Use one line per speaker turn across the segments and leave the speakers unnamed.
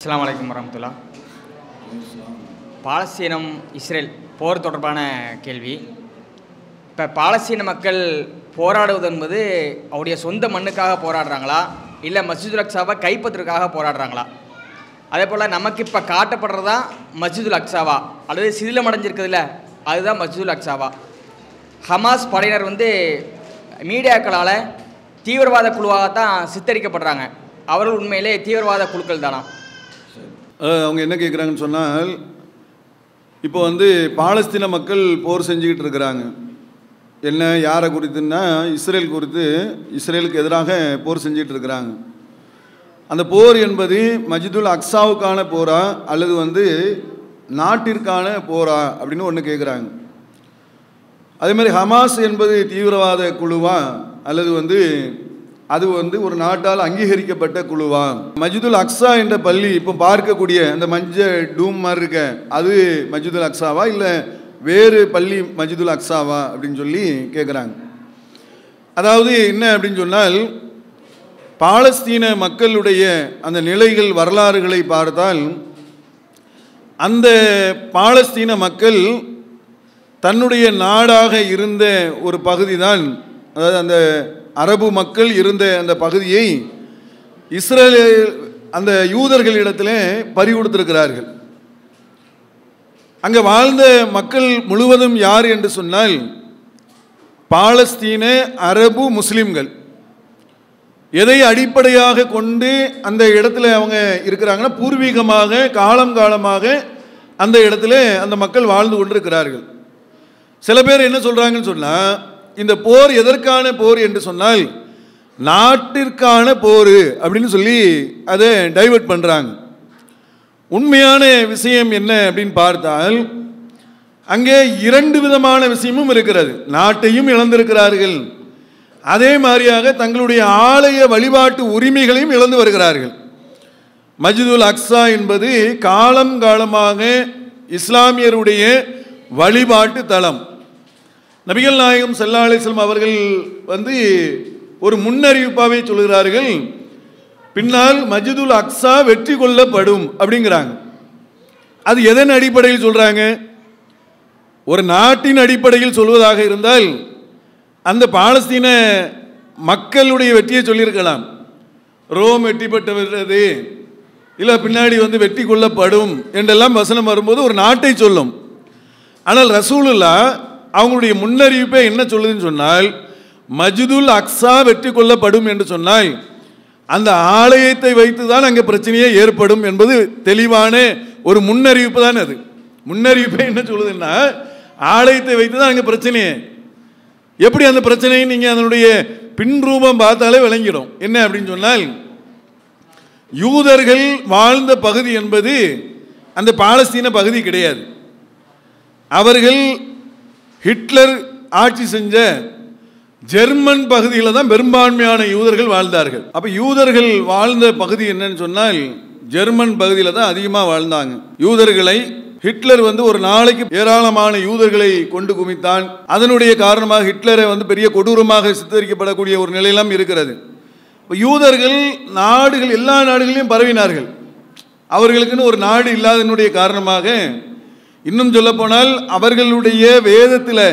அஸ்ஸலாமு அலைக்கும் வரமத்துல்லா பாலஸ்தீனம் இஸ்ரேல் போர் தொடர்பான கேள்வி இப்போ பாலஸ்தீன மக்கள் போராடுவது என்பது அவருடைய சொந்த மண்ணுக்காக போராடுறாங்களா இல்லை மஸ்ஜிதுல் அக்ஸாவை கைப்பற்றுறதுக்காக போராடுறாங்களா அதே போல் நமக்கு இப்போ காட்டப்படுறதா மஸ்ஜிதுல் அக்ஸாவா அல்லது சிதிலமடைஞ்சிருக்குதுல்ல அதுதான் மஸ்ஜிதுல் அக்ஸாவா ஹமாஸ் படையினர் வந்து மீடியாக்களால் தீவிரவாத குழுவாகத்தான் சித்தரிக்கப்படுறாங்க அவர்கள் உண்மையிலே தீவிரவாத குழுக்கள் தானா
அஹ் அவங்க என்ன கேட்குறாங்கன்னு சொன்னால் இப்போ வந்து பாலஸ்தீன மக்கள் போர் செஞ்சுக்கிட்டு இருக்கிறாங்க என்ன யாரை குறித்துன்னா இஸ்ரேல் குறித்து இஸ்ரேலுக்கு எதிராக போர் செஞ்சுக்கிட்டு இருக்கிறாங்க அந்த போர் என்பது மஜிதுல் அக்ஸாவுக்கான போரா அல்லது வந்து நாட்டிற்கான போரா அப்படின்னு ஒன்று கேட்குறாங்க அதே மாதிரி ஹமாஸ் என்பது தீவிரவாத குழுவா அல்லது வந்து அது வந்து ஒரு நாட்டால் அங்கீகரிக்கப்பட்ட குழுவா மஜிதுல் அக்ஸா என்ற பள்ளி இப்போ பார்க்கக்கூடிய அந்த மஞ்ச டூம் மாதிரி இருக்க அது மஜிதுல் அக்ஸாவா இல்லை வேறு பள்ளி மஜிதுல் அக்ஸாவா அப்படின்னு சொல்லி கேட்குறாங்க அதாவது என்ன அப்படின்னு சொன்னால் பாலஸ்தீன மக்களுடைய அந்த நிலைகள் வரலாறுகளை பார்த்தால் அந்த பாலஸ்தீன மக்கள் தன்னுடைய நாடாக இருந்த ஒரு பகுதி தான் அதாவது அந்த அரபு மக்கள் இருந்த அந்த பகுதியை இஸ்ரேல் அந்த யூதர்களிடத்தில் பறி கொடுத்திருக்கிறார்கள் அங்கே வாழ்ந்த மக்கள் முழுவதும் யார் என்று சொன்னால் பாலஸ்தீன அரபு முஸ்லிம்கள் எதை அடிப்படையாக கொண்டு அந்த இடத்துல அவங்க இருக்கிறாங்கன்னா பூர்வீகமாக காலம் காலமாக அந்த இடத்துல அந்த மக்கள் வாழ்ந்து கொண்டிருக்கிறார்கள் சில பேர் என்ன சொல்றாங்கன்னு சொன்னா இந்த போர் எதற்கான போர் என்று சொன்னால் நாட்டிற்கான போர் அப்படின்னு சொல்லி அதை டைவர்ட் பண்றாங்க உண்மையான விஷயம் என்ன அப்படின்னு பார்த்தால் அங்கே இரண்டு விதமான விஷயமும் இருக்கிறது நாட்டையும் இழந்திருக்கிறார்கள் அதே மாதிரியாக தங்களுடைய ஆலய வழிபாட்டு உரிமைகளையும் இழந்து வருகிறார்கள் மஜிதுல் அக்ஸா என்பது காலம் காலமாக இஸ்லாமியருடைய வழிபாட்டு தலம் நபிகள் நாயகம் சல்லா அலிஸ்லாம் அவர்கள் வந்து ஒரு முன்னறிவிப்பாகவே சொல்கிறார்கள் பின்னால் மஜிதுல் அக்ஸா வெற்றி கொள்ளப்படும் அப்படிங்கிறாங்க அது எதன் அடிப்படையில் சொல்றாங்க ஒரு நாட்டின் அடிப்படையில் சொல்வதாக இருந்தால் அந்த பாலஸ்தீன மக்களுடைய வெற்றியை சொல்லியிருக்கலாம் ரோம் வெற்றி பெற்று விடுறது இல்லை பின்னாடி வந்து வெற்றி கொள்ளப்படும் என்றெல்லாம் வசனம் வரும்போது ஒரு நாட்டை சொல்லும் ஆனால் ரசூலுல்லா அவங்களுடைய முன்னறிவிப்பை என்ன சொல்லுதுன்னு சொன்னால் மஜிதுல் அக்ஸா வெற்றி கொள்ளப்படும் என்று சொன்னால் அந்த ஆலயத்தை வைத்து தான் அங்கே பிரச்சனையே ஏற்படும் என்பது தெளிவான ஒரு முன்னறிவிப்பு தான் அது முன்னறிவிப்பை என்ன சொல்லுதுன்னா ஆலயத்தை வைத்து தான் அங்கே பிரச்சனையே எப்படி அந்த பிரச்சனையை நீங்கள் அதனுடைய பின்ரூபம் பார்த்தாலே விளங்கிடும் என்ன அப்படின்னு சொன்னால் யூதர்கள் வாழ்ந்த பகுதி என்பது அந்த பாலஸ்தீன பகுதி கிடையாது அவர்கள் ஹிட்லர் ஆட்சி செஞ்ச ஜெர்மன் பகுதியில் தான் பெரும்பான்மையான யூதர்கள் வாழ்ந்தார்கள் அப்போ யூதர்கள் வாழ்ந்த பகுதி என்னன்னு சொன்னால் ஜெர்மன் பகுதியில் தான் அதிகமாக வாழ்ந்தாங்க யூதர்களை ஹிட்லர் வந்து ஒரு நாளைக்கு ஏராளமான யூதர்களை கொண்டு குமித்தான் அதனுடைய காரணமாக ஹிட்லரை வந்து பெரிய கொடூரமாக சித்தரிக்கப்படக்கூடிய ஒரு நிலையெல்லாம் இருக்கிறது இப்போ யூதர்கள் நாடுகள் எல்லா நாடுகளையும் பரவினார்கள் அவர்களுக்குன்னு ஒரு நாடு இல்லாதனுடைய காரணமாக இன்னும் சொல்லப்போனால் அவர்களுடைய வேதத்தில்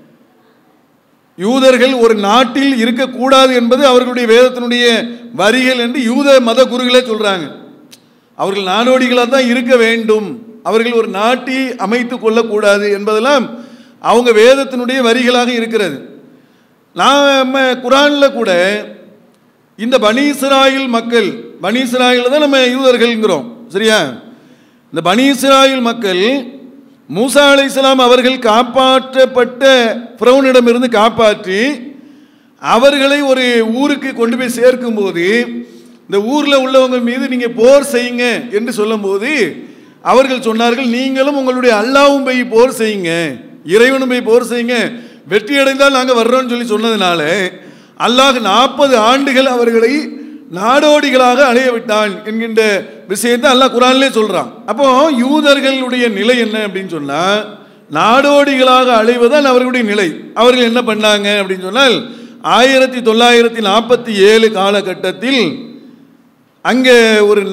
யூதர்கள் ஒரு நாட்டில் இருக்கக்கூடாது என்பது அவர்களுடைய வேதத்தினுடைய வரிகள் என்று யூத மத குருகளே சொல்றாங்க அவர்கள் நாடோடிகளாக தான் இருக்க வேண்டும் அவர்கள் ஒரு நாட்டை அமைத்து கொள்ளக்கூடாது என்பதெல்லாம் அவங்க வேதத்தினுடைய வரிகளாக இருக்கிறது நாம் குரானில் கூட இந்த பனீஸ்ராயில் மக்கள் பனீஸ்ராயில் தான் நம்ம யூதர்கள்ங்கிறோம் சரியா இந்த பனீஸ்ராயில் மக்கள் மூசா அலை இஸ்லாம் அவர்கள் காப்பாற்றப்பட்ட ஃப்ரௌனிடமிருந்து காப்பாற்றி அவர்களை ஒரு ஊருக்கு கொண்டு போய் சேர்க்கும் போது இந்த ஊரில் உள்ளவங்க மீது நீங்கள் போர் செய்யுங்க என்று சொல்லும்போது அவர்கள் சொன்னார்கள் நீங்களும் உங்களுடைய அல்லாவும் போய் போர் செய்யுங்க இறைவனும் போய் போர் செய்யுங்க வெற்றி அடைந்தால் நாங்கள் வர்றோம்னு சொல்லி சொன்னதுனால அல்லாஹ் நாற்பது ஆண்டுகள் அவர்களை நாடோடிகளாக அலைய விட்டான் என்கின்ற விஷயத்தை அல்லாஹ் குரான்லேயே சொல்றான் அப்போ யூதர்களுடைய நிலை என்ன அப்படின்னு சொன்னா நாடோடிகளாக அலைவதால் அவர்களுடைய நிலை அவர்கள் என்ன பண்ணாங்க அப்படின்னு சொன்னால் ஆயிரத்தி தொள்ளாயிரத்தி நாற்பத்தி ஏழு காலகட்டத்தில் அங்கே ஒரு ந-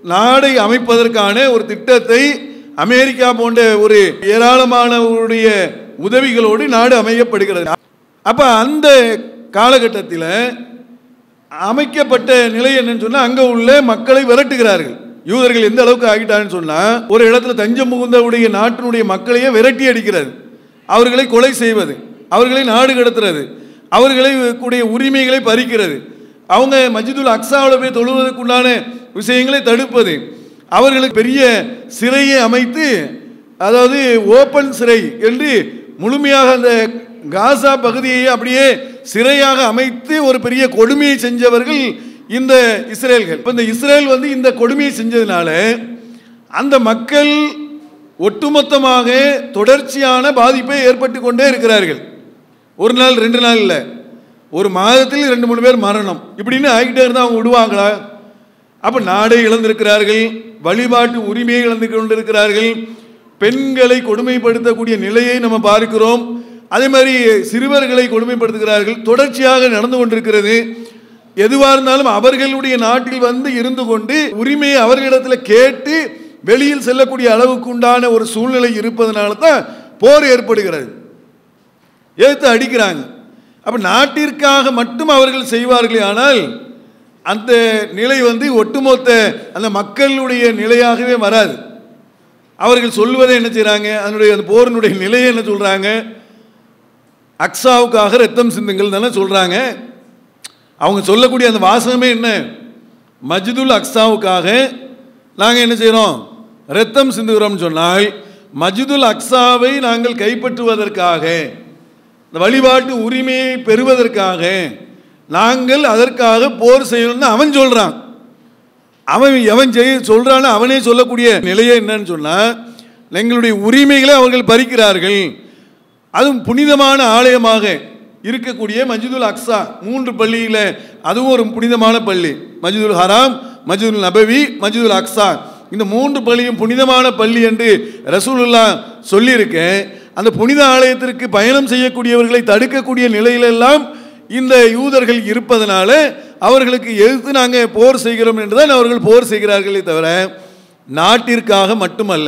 நாடை அமைப்பதற்கான ஒரு திட்டத்தை அமெரிக்கா போன்ற ஒரு ஏராளமானவருடைய உதவிகளோடு நாடு அமையப்படுகிறது அப்ப அந்த காலகட்டத்தில் அமைக்கப்பட்ட நிலை என்னன்னு சொன்னா அங்க உள்ள மக்களை விரட்டுகிறார்கள் யூதர்கள் எந்த அளவுக்கு ஆகிட்டான்னு சொன்னா ஒரு இடத்துல தஞ்சம் புகுந்தவுடைய நாட்டினுடைய மக்களையே விரட்டி அடிக்கிறது அவர்களை கொலை செய்வது அவர்களை நாடு கடத்துறது அவர்களை கூடிய உரிமைகளை பறிக்கிறது அவங்க மஜிதுல் அக்ஸாவில் போய் தொழுவதற்குண்டான விஷயங்களை தடுப்பது அவர்களுக்கு பெரிய சிறையை அமைத்து அதாவது ஓப்பன் சிறை என்று முழுமையாக அந்த காசா பகுதியை அப்படியே சிறையாக அமைத்து ஒரு பெரிய கொடுமையை செஞ்சவர்கள் இந்த இஸ்ரேல்கள் இப்போ இந்த இஸ்ரேல் வந்து இந்த கொடுமையை செஞ்சதுனால அந்த மக்கள் ஒட்டுமொத்தமாக தொடர்ச்சியான பாதிப்பை ஏற்பட்டு கொண்டே இருக்கிறார்கள் ஒரு நாள் ரெண்டு நாள் இல்லை ஒரு மாதத்தில் ரெண்டு மூணு பேர் மரணம் இப்படின்னு ஆகிட்டே இருந்தால் அவங்க விடுவாங்களா அப்போ நாடை இழந்திருக்கிறார்கள் வழிபாட்டு உரிமையை இழந்து கொண்டிருக்கிறார்கள் பெண்களை கொடுமைப்படுத்தக்கூடிய நிலையை நம்ம பார்க்கிறோம் அதே மாதிரி சிறுவர்களை கொடுமைப்படுத்துகிறார்கள் தொடர்ச்சியாக நடந்து கொண்டிருக்கிறது எதுவாக இருந்தாலும் அவர்களுடைய நாட்டில் வந்து இருந்து கொண்டு உரிமையை அவர்களிடத்தில் கேட்டு வெளியில் செல்லக்கூடிய அளவுக்கு உண்டான ஒரு சூழ்நிலை இருப்பதனால தான் போர் ஏற்படுகிறது எடுத்து அடிக்கிறாங்க அப்ப நாட்டிற்காக மட்டும் அவர்கள் செய்வார்களே ஆனால் அந்த நிலை வந்து ஒட்டுமொத்த அந்த மக்களுடைய நிலையாகவே வராது அவர்கள் சொல்வதை என்ன செய்றாங்க அதனுடைய அந்த போரினுடைய நிலையை என்ன சொல்றாங்க அக்ஸாவுக்காக ரத்தம் சிந்துங்கள் தானே சொல்றாங்க அவங்க சொல்லக்கூடிய அந்த வாசகமே என்ன மஜிதுல் அக்ஸாவுக்காக நாங்கள் என்ன செய்கிறோம் ரத்தம் சிந்துகிறோம்னு சொன்னால் மஜிதுல் அக்ஸாவை நாங்கள் கைப்பற்றுவதற்காக இந்த வழிபாட்டு உரிமையை பெறுவதற்காக நாங்கள் அதற்காக போர் செய்யணும்னு அவன் சொல்றான் அவன் எவன் செய்ய சொல்றான்னு அவனே சொல்லக்கூடிய நிலையே என்னன்னு சொன்னா எங்களுடைய உரிமைகளை அவர்கள் பறிக்கிறார்கள் அதுவும் புனிதமான ஆலயமாக இருக்கக்கூடிய மஜிதுல் அக்ஸா மூன்று பள்ளியில் அதுவும் ஒரு புனிதமான பள்ளி மஜிதுல் ஹராம் மஜிதுல் நபவி மஜிதுல் அக்ஸா இந்த மூன்று பள்ளியும் புனிதமான பள்ளி என்று ரசூலுல்லா சொல்லியிருக்கேன் அந்த புனித ஆலயத்திற்கு பயணம் செய்யக்கூடியவர்களை தடுக்கக்கூடிய நிலையிலெல்லாம் இந்த யூதர்கள் இருப்பதனால அவர்களுக்கு எதிர்த்து நாங்கள் போர் செய்கிறோம் என்று தான் அவர்கள் போர் செய்கிறார்களே தவிர நாட்டிற்காக மட்டுமல்ல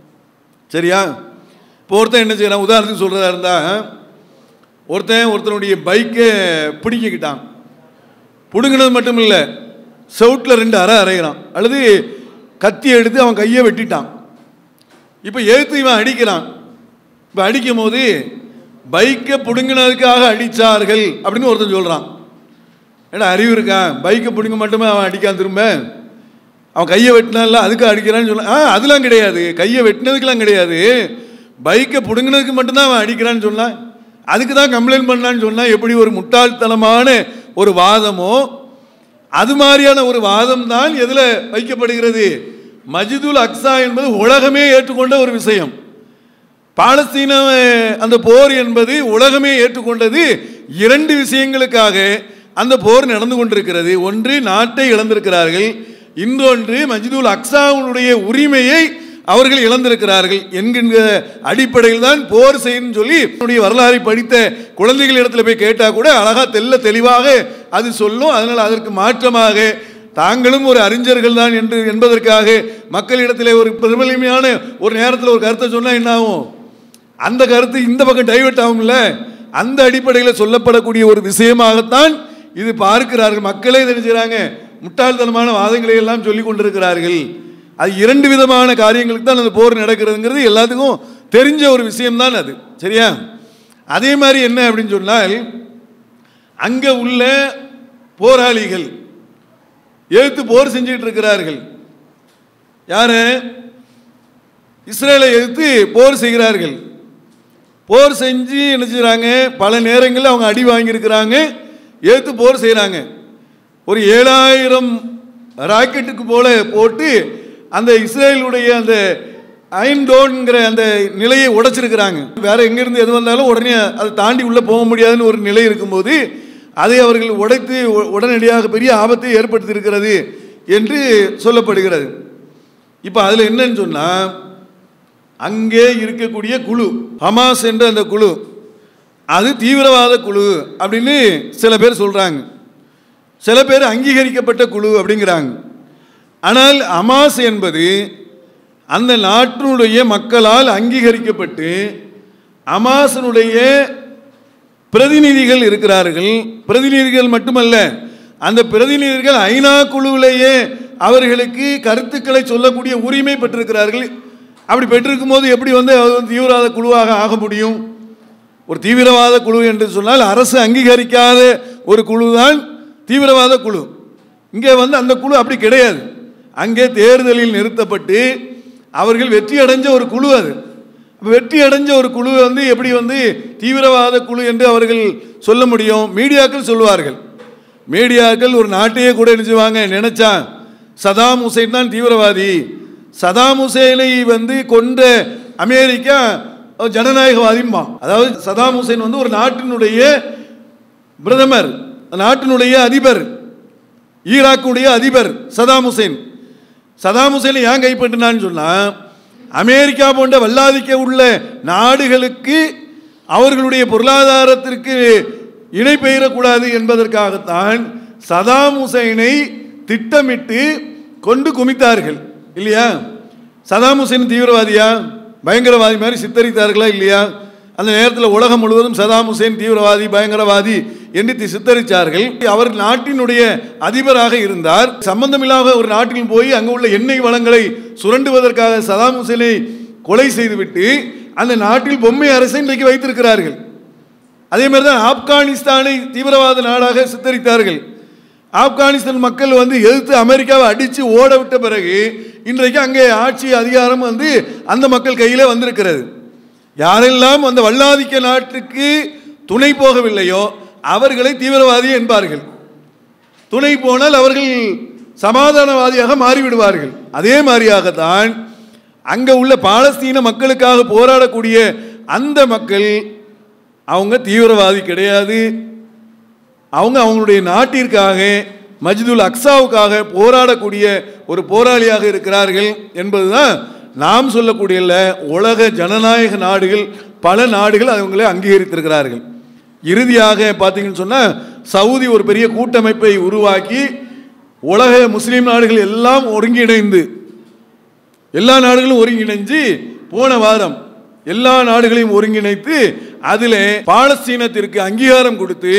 சரியா இப்போ ஒருத்தன் என்ன செய்யறான் உதாரணத்துக்கு சொல்கிறதா இருந்தால் ஒருத்தன் ஒருத்தனுடைய பைக்கை பிடிக்கிக்கிட்டான் பிடுங்கினது மட்டும் இல்லை செவுட்டில் ரெண்டு அறை அரைகிறான் அல்லது கத்தி எடுத்து அவன் கையை வெட்டிட்டான் இப்போ எழுத்து இவன் அடிக்கிறான் இப்போ அடிக்கும் போது பைக்கை பிடுங்கினதுக்காக அடித்தார்கள் அப்படின்னு ஒருத்தன் சொல்கிறான் ஏன்னா அறிவு இருக்கா பைக்கை பிடுங்க மட்டுமே அவன் அடிக்கான் திரும்ப அவன் கையை வெட்டினால அதுக்கு அடிக்கிறான்னு சொல்ல ஆ அதெல்லாம் கிடையாது கையை வெட்டினதுக்கெல்லாம் கிடையாது பைக்கை பிடுங்கினதுக்கு மட்டும்தான் அவன் அடிக்கிறான்னு சொன்னான் அதுக்கு தான் கம்ப்ளைண்ட் பண்ணான்னு சொன்னால் எப்படி ஒரு முட்டாள்தனமான ஒரு வாதமோ அது மாதிரியான ஒரு வாதம் தான் எதில் வைக்கப்படுகிறது மஜிதுல் அக்ஸா என்பது உலகமே ஏற்றுக்கொண்ட ஒரு விஷயம் பாலஸ்தீன அந்த போர் என்பது உலகமே ஏற்றுக்கொண்டது இரண்டு விஷயங்களுக்காக அந்த போர் நடந்து கொண்டிருக்கிறது ஒன்று நாட்டை இழந்திருக்கிறார்கள் இன்னொன்று மஜிதுல் அக்ஸாவுடைய உரிமையை அவர்கள் இழந்திருக்கிறார்கள் என்கின்ற அடிப்படையில் தான் போர் செய்யணும்னு சொல்லி என்னுடைய வரலாறை படித்த குழந்தைகள் இடத்துல போய் கேட்டால் கூட அழகா தெல்ல தெளிவாக அது சொல்லும் அதனால் அதற்கு மாற்றமாக தாங்களும் ஒரு அறிஞர்கள் தான் என்று என்பதற்காக மக்களிடத்திலே ஒரு பிரபலியமான ஒரு நேரத்தில் ஒரு கருத்தை சொன்னால் என்ன ஆகும் அந்த கருத்து இந்த பக்கம் டைவெர்ட் ஆகும்ல அந்த அடிப்படையில் சொல்லப்படக்கூடிய ஒரு விஷயமாகத்தான் இது பார்க்கிறார்கள் மக்களே என்ன செய்றாங்க முட்டாள்தனமான வாதங்களை எல்லாம் சொல்லி கொண்டிருக்கிறார்கள் அது இரண்டு விதமான காரியங்களுக்கு தான் அந்த போர் நடக்கிறதுங்கிறது எல்லாத்துக்கும் தெரிஞ்ச ஒரு விஷயம்தான் அது சரியா அதே மாதிரி என்ன அப்படின்னு சொன்னால் அங்கே உள்ள போராளிகள் எழுத்து போர் செஞ்சுட்டு இருக்கிறார்கள் யாரு இஸ்ரேலை எதிர்த்து போர் செய்கிறார்கள் போர் செஞ்சு என்ன செய்கிறாங்க பல நேரங்களில் அவங்க அடி வாங்கியிருக்கிறாங்க ஏற்று போர் செய்கிறாங்க ஒரு ஏழாயிரம் ராக்கெட்டுக்கு போல போட்டு அந்த இஸ்ரேலுடைய அந்த அயன் டோன்ங்கிற அந்த நிலையை உடைச்சிருக்கிறாங்க வேற எங்கேருந்து எது வந்தாலும் உடனே அதை தாண்டி உள்ளே போக முடியாதுன்னு ஒரு நிலை இருக்கும்போது அதை அவர்கள் உடைத்து உ- உடனடியாக பெரிய ஆபத்தை ஏற்படுத்தியிருக்கிறது என்று சொல்லப்படுகிறது இப்போ அதில் என்னன்னு சொன்னால் அங்கே இருக்கக்கூடிய குழு ஹமாஸ் என்ற அந்த குழு அது தீவிரவாத குழு அப்படின்னு சில பேர் சொல்கிறாங்க சில பேர் அங்கீகரிக்கப்பட்ட குழு அப்படிங்கிறாங்க ஆனால் அமாஸ் என்பது அந்த நாட்டினுடைய மக்களால் அங்கீகரிக்கப்பட்டு அமாசனுடைய பிரதிநிதிகள் இருக்கிறார்கள் பிரதிநிதிகள் மட்டுமல்ல அந்த பிரதிநிதிகள் ஐநா குழுவிலேயே அவர்களுக்கு கருத்துக்களை சொல்லக்கூடிய உரிமை பெற்றிருக்கிறார்கள் அப்படி பெற்றிருக்கும் போது எப்படி வந்து அது வந்து தீவிரவாத குழுவாக ஆக முடியும் ஒரு தீவிரவாத குழு என்று சொன்னால் அரசு அங்கீகரிக்காத ஒரு குழு தான் தீவிரவாத குழு இங்கே வந்து அந்த குழு அப்படி கிடையாது அங்கே தேர்தலில் நிறுத்தப்பட்டு அவர்கள் வெற்றி அடைஞ்ச ஒரு குழு அது அப்ப வெற்றி அடைஞ்ச ஒரு குழு வந்து எப்படி வந்து தீவிரவாத குழு என்று அவர்கள் சொல்ல முடியும் மீடியாக்கள் சொல்லுவார்கள் மீடியாக்கள் ஒரு நாட்டையே கூட என்ன செய்வாங்க நினைச்சா சதாம் ஹுசைன் தான் தீவிரவாதி சதாம் ஹுசைனை வந்து கொண்ட அமெரிக்கா ஜனநாயகவாதிம்பா அதாவது சதாம் ஹுசைன் வந்து ஒரு நாட்டினுடைய பிரதமர் நாட்டினுடைய அதிபர் ஈராக்குடைய அதிபர் சதாம் ஹுசைன் சதாம் ஹுசைனை ஏன் கைப்பற்றினான்னு சொன்னா அமெரிக்கா போன்ற வல்லாதிக்க உள்ள நாடுகளுக்கு அவர்களுடைய பொருளாதாரத்திற்கு இணை பெயரக்கூடாது என்பதற்காகத்தான் சதாம் ஹுசைனை திட்டமிட்டு கொண்டு குமித்தார்கள் இல்லையா சதாம் ஹுசைன் தீவிரவாதியா பயங்கரவாதி மாதிரி சித்தரித்தார்களா இல்லையா அந்த நேரத்தில் உலகம் முழுவதும் சதாம் ஹுசேன் தீவிரவாதி பயங்கரவாதி என்று தி- சித்தரித்தார்கள் அவர் நாட்டினுடைய அதிபராக இருந்தார் சம்பந்தமில்லாத ஒரு நாட்டில் போய் அங்கு உள்ள எண்ணெய் வளங்களை சுரண்டுவதற்காக சதாம் ஹுசேனை கொலை செய்துவிட்டு அந்த நாட்டில் பொம்மை அரசை இன்றைக்கு வைத்திருக்கிறார்கள் அதே மாதிரி தான் ஆப்கானிஸ்தானை தீவிரவாத நாடாக சித்தரித்தார்கள் ஆப்கானிஸ்தான் மக்கள் வந்து எதிர்த்து அமெரிக்காவை அடித்து ஓட விட்ட பிறகு இன்றைக்கு அங்கே ஆட்சி அதிகாரம் வந்து அந்த மக்கள் கையிலே வந்திருக்கிறது யாரெல்லாம் அந்த வல்லாதிக்க நாட்டுக்கு துணை போகவில்லையோ அவர்களை தீவிரவாதி என்பார்கள் துணை போனால் அவர்கள் சமாதானவாதியாக மாறிவிடுவார்கள் அதே மாதிரியாகத்தான் அங்கே உள்ள பாலஸ்தீன மக்களுக்காக போராடக்கூடிய அந்த மக்கள் அவங்க தீவிரவாதி கிடையாது அவங்க அவங்களுடைய நாட்டிற்காக மஜ்துல் அக்ஸாவுக்காக போராடக்கூடிய ஒரு போராளியாக இருக்கிறார்கள் என்பதுதான் நாம் சொல்லக்கூடிய உலக ஜனநாயக நாடுகள் பல நாடுகள் அவங்களை அங்கீகரித்திருக்கிறார்கள் இறுதியாக பார்த்தீங்கன்னு சொன்னால் சவுதி ஒரு பெரிய கூட்டமைப்பை உருவாக்கி உலக முஸ்லீம் நாடுகள் எல்லாம் ஒருங்கிணைந்து எல்லா நாடுகளும் ஒருங்கிணைஞ்சு போன வாரம் எல்லா நாடுகளையும் ஒருங்கிணைத்து அதில் பாலஸ்தீனத்திற்கு அங்கீகாரம் கொடுத்து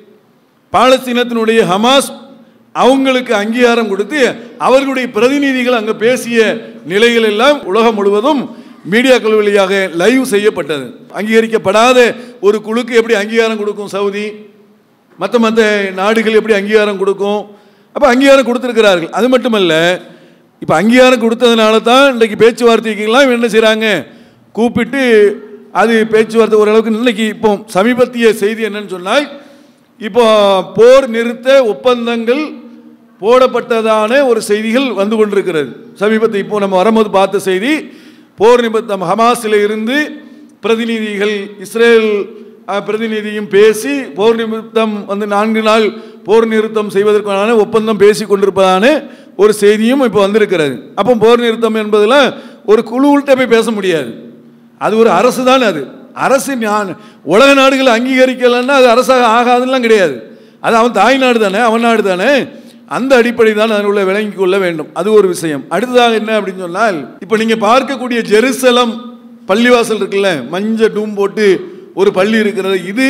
பாலஸ்தீனத்தினுடைய ஹமாஸ் அவங்களுக்கு அங்கீகாரம் கொடுத்து அவர்களுடைய பிரதிநிதிகள் அங்கே பேசிய நிலைகள் எல்லாம் உலகம் முழுவதும் மீடியாக்கள் வழியாக லைவ் செய்யப்பட்டது அங்கீகரிக்கப்படாத ஒரு குழுக்கு எப்படி அங்கீகாரம் கொடுக்கும் சவுதி மற்ற மற்ற நாடுகள் எப்படி அங்கீகாரம் கொடுக்கும் அப்போ அங்கீகாரம் கொடுத்துருக்கிறார்கள் அது மட்டுமல்ல இப்போ அங்கீகாரம் கொடுத்ததுனால தான் இன்றைக்கு பேச்சுவார்த்தைக்கெல்லாம் என்ன செய்கிறாங்க கூப்பிட்டு அது பேச்சுவார்த்தை ஓரளவுக்கு இன்னைக்கு இப்போ சமீபத்திய செய்தி என்னன்னு சொன்னால் இப்போ போர் நிறுத்த ஒப்பந்தங்கள் போடப்பட்டதான ஒரு செய்திகள் வந்து கொண்டிருக்கிறது சமீபத்தில் இப்போ நம்ம வரும்போது பார்த்த செய்தி போர் நிமித்தம் ஹமாஸில் இருந்து பிரதிநிதிகள் இஸ்ரேல் அஹ், பிரதிநிதியும் பேசி போர் நிமித்தம் வந்து நான்கு நாள் போர் நிறுத்தம் செய்வதற்கான ஒப்பந்தம் பேசி கொண்டிருப்பதான ஒரு செய்தியும் இப்போ வந்திருக்கிறது அப்போ போர் நிறுத்தம் என்பதில் ஒரு குழுவிட்ட போய் பேச முடியாது அது ஒரு அரசு தான் அது அரசு ஞான உலக நாடுகள் அங்கீகரிக்கலைன்னா அது அரசாக ஆகாதுலாம் கிடையாது அது அவன் தாய் நாடு தானே அவன் நாடு தானே அந்த அடிப்படை தான் அதில் உள்ள விளங்கிக் கொள்ள வேண்டும் அது ஒரு விஷயம் அடுத்ததாக என்ன அப்படின்னு சொன்னால் இப்போ நீங்கள் பார்க்கக்கூடிய ஜெருசலம் பள்ளிவாசல் இருக்குல்ல மஞ்சள் டூம் போட்டு ஒரு பள்ளி இருக்கிறது இது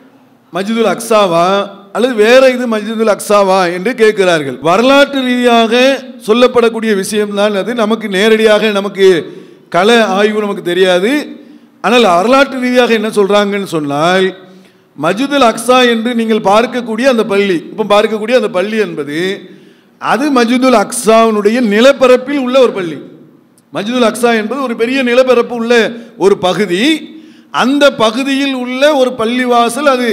மஜிதுல் அக்ஸாவா அல்லது வேற இது மஜிதுல் அக்ஸாவா என்று கேட்கிறார்கள் வரலாற்று ரீதியாக சொல்லப்படக்கூடிய விஷயம்தான் அது நமக்கு நேரடியாக நமக்கு கள ஆய்வு நமக்கு தெரியாது ஆனால் வரலாற்று ரீதியாக என்ன சொல்றாங்கன்னு சொன்னால் மஜிதுல் அக்ஸா என்று நீங்கள் பார்க்கக்கூடிய அந்த பள்ளி இப்போ பார்க்கக்கூடிய அந்த பள்ளி என்பது அது மஜிதுல் அக்ஸாவினுடைய நிலப்பரப்பில் உள்ள ஒரு பள்ளி மஜிதுல் அக்ஸா என்பது ஒரு பெரிய நிலப்பரப்பு உள்ள ஒரு பகுதி அந்த பகுதியில் உள்ள ஒரு பள்ளிவாசல் அது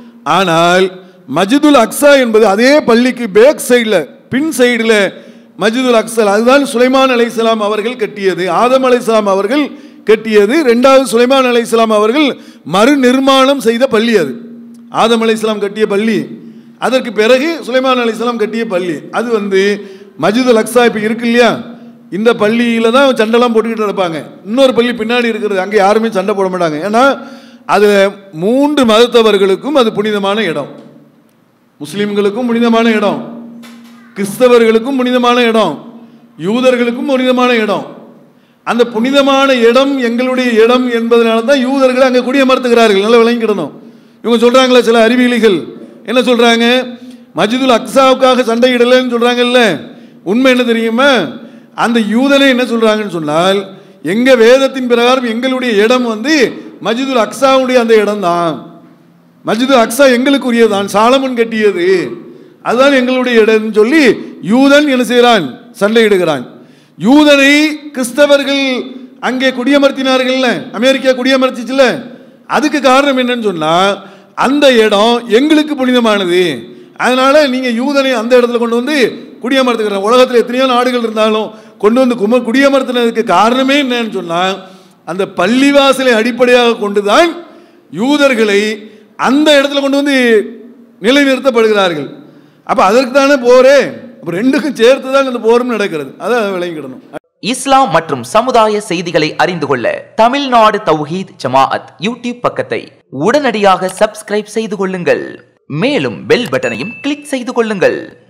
ஆனால் மஜிதுல் அக்ஸா என்பது அதே பள்ளிக்கு பேக் சைடில் பின் சைடில் மஜிதுல் அக்ஸல் அதுதான் சுலைமான் அலைஹிஸ்ஸலாம் அவர்கள் கட்டியது ஆதம் அலைஹிஸ்ஸலாம் அவர்கள் கட்டியது ரெண்டாவது சுலைமான் அலைஹிஸ்ஸலாம் அவர்கள் மறு நிர்மாணம் செய்த பள்ளி அது ஆதம் அலைஹிஸ்ஸலாம் கட்டிய பள்ளி அதற்கு பிறகு சுலைமான் அலைஹிஸ்ஸலாம் கட்டிய பள்ளி அது வந்து மஜிதுல் அக்ஸா இப்போ இருக்கு இல்லையா இந்த பள்ளியில் தான் சண்டைலாம் போட்டுக்கிட்டு இருப்பாங்க இன்னொரு பள்ளி பின்னாடி இருக்கிறது அங்கே யாருமே சண்டை போட மாட்டாங்க ஏன்னா அது மூன்று மதத்தவர்களுக்கும் அது புனிதமான இடம் முஸ்லிம்களுக்கும் புனிதமான இடம் கிறிஸ்தவர்களுக்கும் புனிதமான இடம் யூதர்களுக்கும் புனிதமான இடம் அந்த புனிதமான இடம் எங்களுடைய இடம் என்பதனால தான் யூதர்கள் அங்கே குடியமர்த்துகிறார்கள் நல்லா விளங்கிக்கிடணும் இவங்க சொல்றாங்களே சில அறிவியலிகள் என்ன சொல்றாங்க மஜிதுல் அக்ஸாவுக்காக சண்டையிடலைன்னு சொல்றாங்கல்ல உண்மை என்ன தெரியுமா அந்த யூதனை என்ன சொல்றாங்கன்னு சொன்னால் எங்க வேதத்தின் பிரகாரம் எங்களுடைய இடம் வந்து மஜிதுல் அக்ஸாவுடைய அந்த இடம் தான் மஜிது அக்ஸா எங்களுக்குரியதான் சாலமன் கட்டியது அதுதான் எங்களுடைய இடம்னு சொல்லி யூதன் என்ன செய்கிறான் சண்டையிடுகிறான் யூதனை கிறிஸ்தவர்கள் அங்கே குடியமர்த்தினார்கள்ல அமெரிக்கா குடியமர்த்திச்சுல அதுக்கு காரணம் என்னன்னு சொன்னா அந்த இடம் எங்களுக்கு புனிதமானது அதனால நீங்க யூதனை அந்த இடத்துல கொண்டு வந்து குடியமர்த்துக்கிற உலகத்தில் எத்தனையோ நாடுகள் இருந்தாலும் கொண்டு வந்து கும குடியமர்த்தினதுக்கு காரணமே என்னன்னு சொன்னா அந்த பள்ளிவாசலை அடிப்படையாக கொண்டுதான் யூதர்களை அந்த இடத்துல கொண்டு வந்து நிலைநிறுத்தப்படுகிறார்கள் அப்ப அதற்கு தானே போரே அப்ப ரெண்டுக்கும் சேர்த்து தான் இந்த போரும் நடக்கிறது அதை விளங்கிடணும்
இஸ்லாம் மற்றும் சமுதாய செய்திகளை அறிந்து கொள்ள தமிழ்நாடு தௌஹீத் ஜமாஅத் யூடியூப் பக்கத்தை உடனடியாக சப்ஸ்கிரைப் செய்து கொள்ளுங்கள் மேலும் பெல் பட்டனையும் கிளிக் செய்து கொள்ளுங்கள்